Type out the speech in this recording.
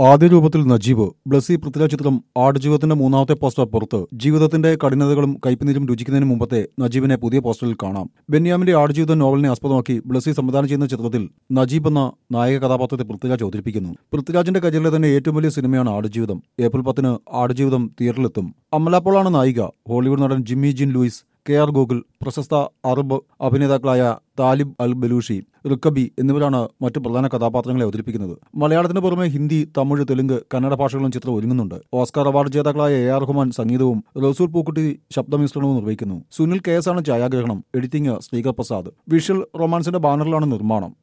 ആദ്യ രൂപത്തിൽ നജീബ് ബ്ലസി പൃഥ്വിരാജ് ചിത്രം ആടുജീവിതത്തിന്റെ മൂന്നാമത്തെ പോസ്റ്റർ പുറത്ത് ജീവിതത്തിന്റെ കഠിനതകളും കൈപ്പുനീരും രുചിക്കുന്നതിന് മുമ്പത്തെ നജീബിനെ പുതിയ പോസ്റ്ററിൽ കാണാം ബെന്യാമിന്റെ ആടുജീവിതം നോവലിനെ ആസ്പദമാക്കി ബ്ലസി സംവിധാനം ചെയ്യുന്ന ചിത്രത്തിൽ നജീബ് എന്ന നായക കഥാപാത്രത്തെ പൃഥ്വിരാജ് അവതരിപ്പിക്കുന്നു പൃഥ്വിരാജിന്റെ കരിയറിലെ തന്നെ ഏറ്റവും വലിയ സിനിമയാണ് ആടുജീവിതം ഏപ്രിൽ പത്തിന് ആടുജീവിതം തിയേറ്ററിലെത്തും അമലാപ്പോളാണ് നായിക ഹോളിവുഡ് നടൻ Jimmy Jean Louis K R Gokul പ്രശസ്ത അറബ് അഭിനേതാക്കളായ താലിബ് അൽ ബലൂഷി റുക്കബി എന്നിവരാണ് മറ്റു പ്രധാന കഥാപാത്രങ്ങളെ അവതരിപ്പിക്കുന്നത് മലയാളത്തിന് പുറമെ ഹിന്ദി തമിഴ് തെലുങ്ക് കന്നഡ ഭാഷകളിലും ചിത്രം ഒരുങ്ങുന്നുണ്ട് ഓസ്കാർ അവാർഡ് ജേതാക്കളായ എ ആർ റഹ്മാൻ സംഗീതവും റസൂൽ പൂക്കുട്ടി ശബ്ദമിശ്രണവും നിർവഹിക്കുന്നു സുനിൽ കെ എസ് ആണ് ഛായാഗ്രഹണം എഡിറ്റിംഗ് ശ്രീകർ പ്രസാദ് വിഷ്വൽ റൊമാൻസിന്റെ ബാനറിലാണ് നിർമ്മാണം